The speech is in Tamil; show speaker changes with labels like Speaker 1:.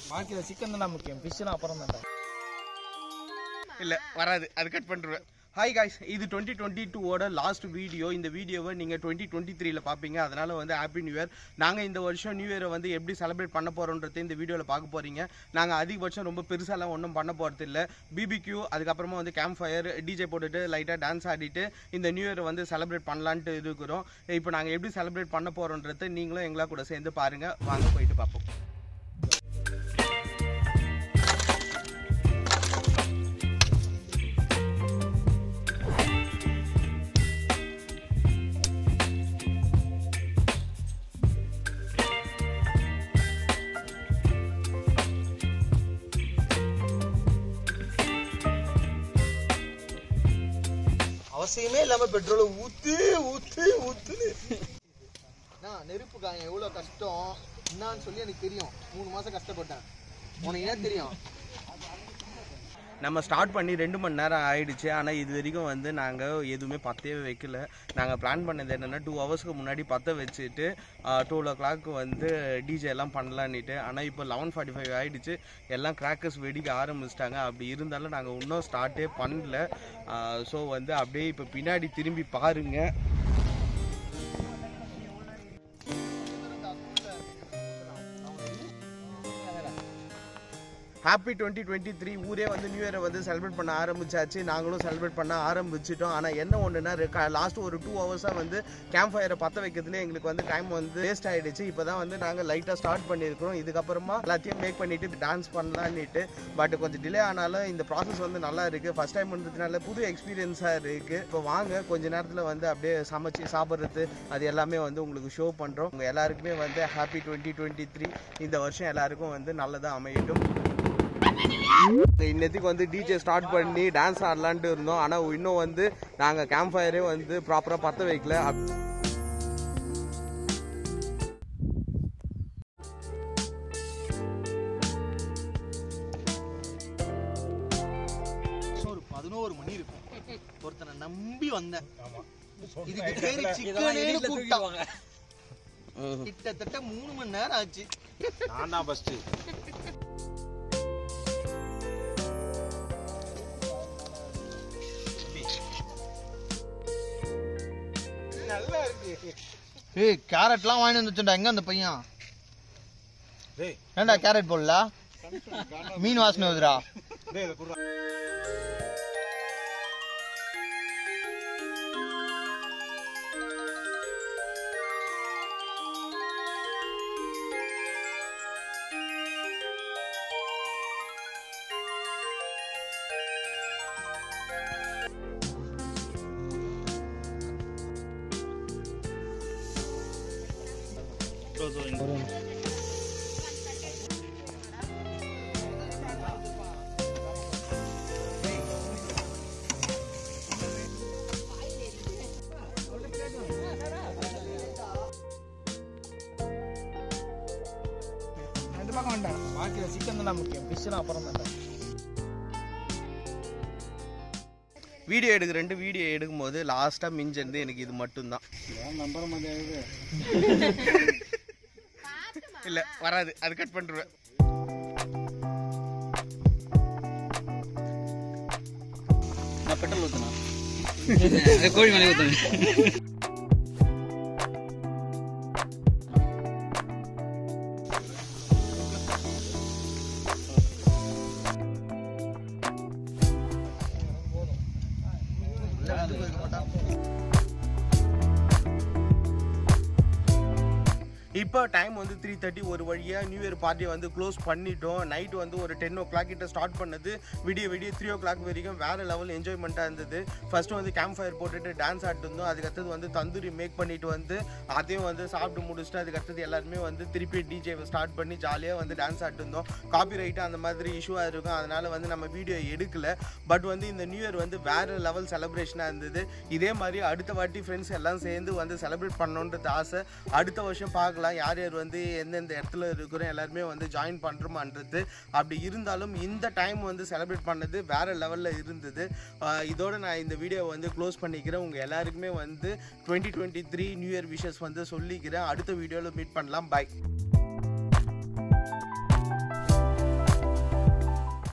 Speaker 1: வாழ்க்கையில் சிக்கன் தான் முக்கியம் ஃபிஷ்லாம் அப்புறம் தான்
Speaker 2: இல்ல வராது அது கட் பண்ணிருவேன் ஹாய் காய்ஸ் இது டுவெண்ட்டி டுவெண்ட்டி டூவோட லாஸ்ட் வீடியோ இந்த வீடியோவை நீங்கள் டுவெண்ட்டி டுவெண்ட்டி த்ரீல பார்ப்பீங்க அதனால வந்து ஹாப்பி நியூ இயர் நாங்கள் இந்த வருஷம் நியூ இயரை வந்து எப்படி செலிப்ரேட் பண்ண போகிறோன்றதை இந்த வீடியோவில் பார்க்க போகிறீங்க நாங்கள் அதிகபட்சம் ரொம்ப பெருசாலாம் ஒன்றும் பண்ண போகிறது இல்லை பிபிக்யூ அதுக்கப்புறமா வந்து கேம்ப் ஃபயர் டிஜே போட்டுட்டு லைட்டாக டான்ஸ் ஆடிட்டு இந்த நியூ இயரை வந்து செலிப்ரேட் பண்ணலான்ட்டு இருக்கிறோம் இப்போ நாங்கள் எப்படி செலிப்ரேட் பண்ண போகிறோன்றதை நீங்களும் எங்களா கூட சேர்ந்து பாருங்கள் வாங்க போயிட்டு பார்ப்போம்
Speaker 3: அவசியமே இல்லாம பெட்ரோலை ஊத்து ஊத்து ஊத்துன்னு நான் நெருப்பு காயம் எவ்வளவு கஷ்டம் என்னன்னு சொல்லி எனக்கு தெரியும் மூணு மாசம் கஷ்டப்பட்டேன் உனக்கு என்ன தெரியும்
Speaker 2: நம்ம ஸ்டார்ட் பண்ணி ரெண்டு மணி நேரம் ஆயிடுச்சு ஆனால் இது வரைக்கும் வந்து நாங்கள் எதுவுமே பத்தவே வைக்கல நாங்கள் பிளான் பண்ணது என்னென்னா டூ ஹவர்ஸ்க்கு முன்னாடி பற்ற வச்சுட்டு டூ ஓ கிளாக் வந்து டிஜே எல்லாம் பண்ணலான்னுட்டு ஆனால் இப்போ லெவன் ஃபார்ட்டி ஃபைவ் ஆயிடுச்சு எல்லாம் கிராக்கர்ஸ் வெடிக்க ஆரம்பிச்சிட்டாங்க அப்படி இருந்தாலும் நாங்கள் இன்னும் ஸ்டார்ட்டே பண்ணல ஸோ வந்து அப்படியே இப்போ பின்னாடி திரும்பி பாருங்கள் ஹாப்பி டுவெண்ட்டி டுவெண்ட்டி த்ரீ ஊரே வந்து நியூ இயரை வந்து செலிப்ரேட் பண்ண ஆரம்பிச்சாச்சு நாங்களும் செலிப்ரேட் பண்ண ஆரம்பிச்சிட்டோம் ஆனால் என்ன ஒன்றுனா லாஸ்ட் ஒரு டூ ஹவர்ஸாக வந்து கேம்ப் ஃபயரை பற்ற வைக்கிறதுல எங்களுக்கு வந்து டைம் வந்து வேஸ்ட் ஆகிடுச்சு இப்போ தான் வந்து நாங்கள் லைட்டாக ஸ்டார்ட் பண்ணியிருக்கிறோம் இதுக்கப்புறமா எல்லாத்தையும் மேக் பண்ணிட்டு டான்ஸ் பண்ணலான்னுட்டு பட் கொஞ்சம் டிலே ஆனாலும் இந்த ப்ராசஸ் வந்து நல்லா இருக்குது ஃபஸ்ட் டைம் பண்ணுறதுனால புது எக்ஸ்பீரியன்ஸாக இருக்குது இப்போ வாங்க கொஞ்ச நேரத்தில் வந்து அப்படியே சமைச்சு சாப்பிட்றது அது எல்லாமே வந்து உங்களுக்கு ஷோ பண்ணுறோம் உங்கள் எல்லாருக்குமே வந்து ஹாப்பி டுவெண்ட்டி டுவெண்ட்டி த்ரீ இந்த வருஷம் எல்லாருக்கும் வந்து நல்லதாக அமையட்டும் இன்னத்துக்கு வந்து டிஜே ஸ்டார்ட் பண்ணி டான்ஸ் ஆடலான்ட்டு இருந்தோம் ஆனால் இன்னும் வந்து நாங்கள் கேம்ப் ஃபயரே வந்து ப்ராப்பராக பற்ற வைக்கல அப்-
Speaker 3: ஒரு பதினோரு மணி இருக்கும் ஒருத்தனை நம்பி வந்தேன் இதுக்கு பேரு சிக்கனேன்னு கூப்பிட்டான் கிட்டத்தட்ட மூணு மணி நேரம் ஆச்சு
Speaker 1: நான் தான் ஃபஸ்ட்டு
Speaker 3: நல்லா இருக்கு ஏய் கேரட்லாம் வாங்கிட்டு வந்து வச்சுட்டா எங்க அந்த பையன்
Speaker 1: டேய்
Speaker 3: ஏன்டா கேரட் போடல மீன் வாசனை வருதுடா
Speaker 1: டேய் இதை குடுறா
Speaker 4: ரெண்டு பக்கம் வேண்டாம் வாழ்க்கையில் சிக்கன் தான் முக்கியம் ஃபிஷ்லாம் அப்புறம் தான்
Speaker 2: வீடியோ எடுக்க ரெண்டு வீடியோ எடுக்கும்போது லாஸ்ட்டாக மிஞ்சது எனக்கு இது மட்டும்தான்
Speaker 1: நம்புற மாதிரி
Speaker 2: இல்லை வராது அது கட் பண்ணிருவேன்
Speaker 5: நான் பெட்ரோல் ஊற்றணும் கோழி மலை ஊற்றணும்
Speaker 2: இப்போ டைம் வந்து த்ரீ தேர்ட்டி ஒரு வழியாக நியூ இயர் பார்ட்டியை வந்து க்ளோஸ் பண்ணிட்டோம் நைட் வந்து ஒரு டென் ஓ கிளாக் கிட்ட ஸ்டார்ட் பண்ணது விடிய விடிய த்ரீ ஓ கிளாக் வரைக்கும் வேறு லெவல் என்ஜாய்மெண்ட்டாக இருந்தது ஃபர்ஸ்ட் வந்து கேம்ப் ஃபயர் போட்டுட்டு டான்ஸ் ஆடிட்டு இருந்தோம் அதுக்கடுத்தது வந்து தந்தூரி மேக் பண்ணிட்டு வந்து அதையும் வந்து சாப்பிட்டு முடிச்சுட்டு அதுக்கடுத்தது எல்லாருமே வந்து திருப்பி டிஜே ஸ்டார்ட் பண்ணி ஜாலியாக வந்து டான்ஸ் ஆடிட்டு இருந்தோம் காப்பி ரைட்டு அந்த மாதிரி இஷ்யூவாக இருக்கும் அதனால வந்து நம்ம வீடியோ எடுக்கல பட் வந்து இந்த நியூ இயர் வந்து வேறு லெவல் செலிப்ரேஷனாக இருந்தது இதே மாதிரி அடுத்த வாட்டி ஃப்ரெண்ட்ஸ் எல்லாம் சேர்ந்து வந்து செலிப்ரேட் பண்ணணுன்றது ஆசை அடுத்த வருஷம் பார்க்கலாம் யார் யார் வந்து எந்தெந்த இடத்துல இருக்கிறோம் எல்லாருமே வந்து ஜாயின் பண்ணுறோமான்றது அப்படி இருந்தாலும் இந்த டைம் வந்து செலிப்ரேட் பண்ணது வேறு லெவலில் இருந்தது ஆஹ் இதோட நான் இந்த வீடியோவை வந்து க்ளோஸ் பண்ணிக்கிறேன் உங்கள் எல்லாருக்குமே வந்து twenty twenty three new year wishes வந்து சொல்லிக்கிறேன் அடுத்த வீடியோவில் மீட் பண்ணலாம் பாய்